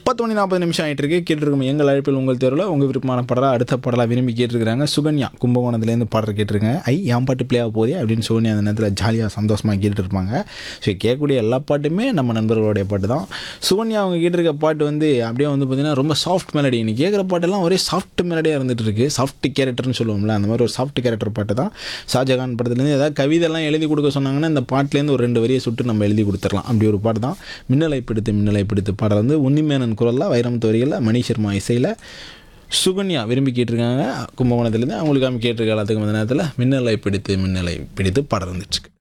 பத்து மணி நாற்பது நிமிஷம் ஆகிட்டு இருக்கு கேட்டிருக்கோம் எங்கள் அழைப்பில் உங்கள் தேர்வில் உங்கள் விருப்பமான பாடலாக அடுத்த பாடலாக விரும்பி கேட்டிருக்கிறாங்க சுகன்யா கும்பகோணத்துலேருந்து பாடல் கேட்டிருக்காங்க ஐ என் பாட்டு பிளே ஆக போதே அப்படின்னு சோனியா அந்த நேரத்தில் ஜாலியாக சந்தோஷமாக கேட்டுட்டு இருப்பாங்க ஸோ கேட்கக்கூடிய எல்லா பாட்டுமே நம்ம நண்பர்களுடைய பாட்டு தான் சுகன்யா அவங்க கேட்டிருக்க பாட்டு வந்து அப்படியே வந்து பார்த்திங்கன்னா ரொம்ப சாஃப்ட் மெலடி நீ கேட்குற பாட்டெல்லாம் ஒரே சாஃப்ட் மெலடியாக இருந்துட்டு இருக்கு சாஃப்ட் கேரக்டர்னு சொல்லுவோம்ல அந்த மாதிரி ஒரு சாஃப்ட் கேரக்டர் பாட்டு தான் ஷாஜகான் படத்துலேருந்து ஏதாவது கவிதைலாம் எழுதி கொடுக்க சொன்னாங்கன்னா இந்த பாட்டிலேருந்து ஒரு ரெண்டு வரியை சுட்டு நம்ம எழுதி கொடுத்துடலாம் அப்படி ஒரு பாட்டு தான் மின்னலை பிடித்து மின்னலை பிடித்து பாடல் வந்து உன்னிமேனன் குரலில் வைரம் தோரிகளில் மணி சர்மா இசையில் சுகன்யா விரும்பி கேட்டிருக்காங்க கும்பகோணத்துலேருந்து அவங்களுக்காக கேட்டிருக்க எல்லாத்துக்கும் அந்த நேரத்தில் மின்னலை பிடித்து மின்னலை பிடித்து பாடல் வந்துட்டுருக்கு